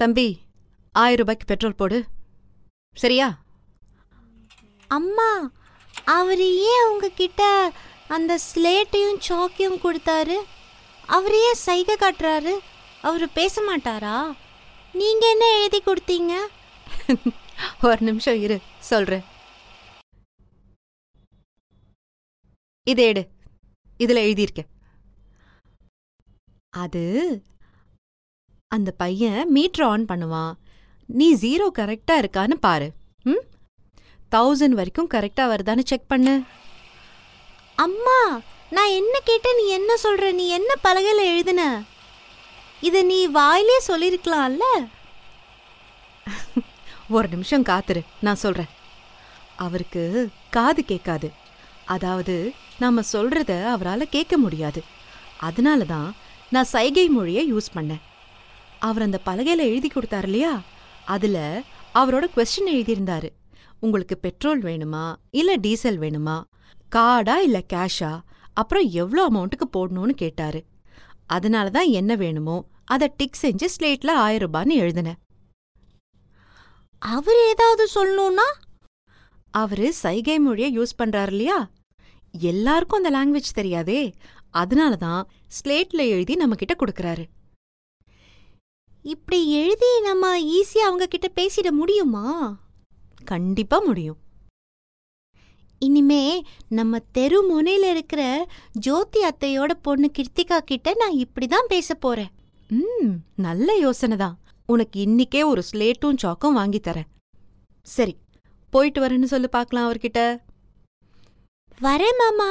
தம்பி ஆயிரம் ரூபாய்க்கு பெட்ரோல் போடு சரியா அம்மா அவர் ஏன் உங்ககிட்ட அந்த ஸ்லேட்டையும் சாக்கையும் கொடுத்தாரு அவர் ஏன் சைகை காட்டுறாரு அவர் பேச மாட்டாரா நீங்க என்ன எழுதி கொடுத்தீங்க ஒரு நிமிஷம் இரு சொல்றேன் இதை எடு இதுல எழுதியிருக்கேன் அது அந்த பையன் மீட்டர் ஆன் பண்ணுவான் நீ ஜீரோ கரெக்டா இருக்கான்னு பாரு ம் தௌசண்ட் வரைக்கும் கரெக்டா வருதான்னு செக் பண்ணு அம்மா நான் என்ன கேட்டேன் நீ என்ன சொல்ற நீ என்ன பலகையில் எழுதுன இதை நீ வாயிலே சொல்லியிருக்கலாம்ல ஒரு நிமிஷம் காத்துரு நான் சொல்றேன் அவருக்கு காது கேட்காது அதாவது நாம சொல்றத அவரால் கேட்க முடியாது அதனால தான் நான் சைகை மொழியை யூஸ் பண்ணேன் அவர் அந்த பலகையில எழுதி கொடுத்தாரு இல்லையா அதுல அவரோட கொஸ்டின் எழுதியிருந்தாரு உங்களுக்கு பெட்ரோல் வேணுமா இல்ல டீசல் வேணுமா கார்டா இல்ல கேஷா அப்புறம் எவ்வளோ அமௌண்ட்டுக்கு போடணும்னு கேட்டாரு அதனால தான் என்ன வேணுமோ அதை டிக் செஞ்சு ஸ்லேட்ல ஆயிரம் ரூபான்னு எழுதினேன் அவர் ஏதாவது சொல்லணும்னா அவரு சைகை மொழியை யூஸ் பண்றாரு இல்லையா எல்லாருக்கும் அந்த லாங்குவேஜ் தெரியாதே அதனால தான் ஸ்லேட்ல எழுதி நம்ம கிட்ட கொடுக்கறாரு இப்படி எழுதி நம்ம ஈஸியா அவங்க கிட்ட பேசிட முடியுமா கண்டிப்பா முடியும் இனிமே நம்ம தெரு முனையில இருக்கிற ஜோதி அத்தையோட பொண்ணு கிருத்திகா கிட்ட நான் இப்படிதான் பேச போறேன் ம் நல்ல யோசனை தான் உனக்கு இன்னிக்கே ஒரு ஸ்லேட்டும் சாக்கும் வாங்கி தரேன் சரி போயிட்டு வரேன்னு சொல்லு பார்க்கலாம் அவர்கிட்ட வரேன் மாமா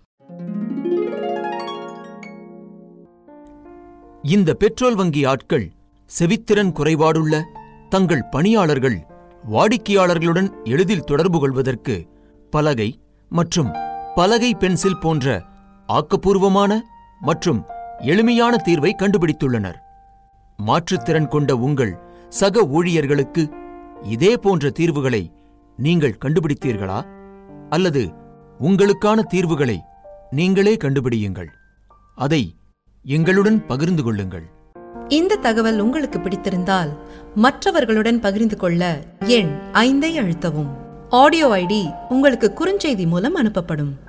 இந்த பெட்ரோல் வங்கி ஆட்கள் செவித்திறன் குறைபாடுள்ள தங்கள் பணியாளர்கள் வாடிக்கையாளர்களுடன் எளிதில் தொடர்பு கொள்வதற்கு பலகை மற்றும் பலகை பென்சில் போன்ற ஆக்கப்பூர்வமான மற்றும் எளிமையான தீர்வை கண்டுபிடித்துள்ளனர் மாற்றுத்திறன் கொண்ட உங்கள் சக ஊழியர்களுக்கு இதே போன்ற தீர்வுகளை நீங்கள் கண்டுபிடித்தீர்களா அல்லது உங்களுக்கான தீர்வுகளை நீங்களே கண்டுபிடியுங்கள் அதை எங்களுடன் பகிர்ந்து கொள்ளுங்கள் இந்த தகவல் உங்களுக்கு பிடித்திருந்தால் மற்றவர்களுடன் பகிர்ந்து கொள்ள எண் ஐந்தை அழுத்தவும் ஆடியோ ஐடி உங்களுக்கு குறுஞ்செய்தி மூலம் அனுப்பப்படும்